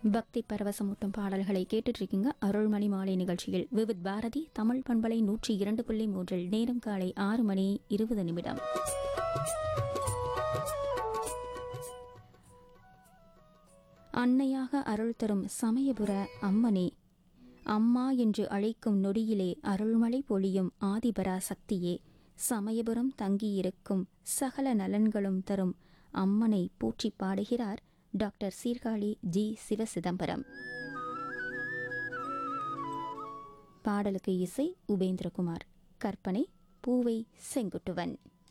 பக்தி பரவசமூட்டும் பாடல்களை கேட்டுட்டு இருக்கீங்க அருள்மணி மாலை நிகழ்ச்சியில் விவித் பாரதி தமிழ் பண்பலை நூற்றி இரண்டு புள்ளி மூன்றில் நேரம் காலை ஆறு மணி இருபது நிமிடம் அன்னையாக அருள் தரும் சமயபுர அம்மனே அம்மா என்று அழைக்கும் நொடியிலே அருள்மழை பொழியும் ஆதிபரா சக்தியே சமயபுரம் தங்கியிருக்கும் சகல நலன்களும் தரும் அம்மனை போற்றி பாடுகிறார் டாக்டர் சீர்காழி ஜி சிவசிதம்பரம் பாடலுக்கு இசை உபேந்திரகுமார் கற்பனை பூவை செங்குட்டுவன்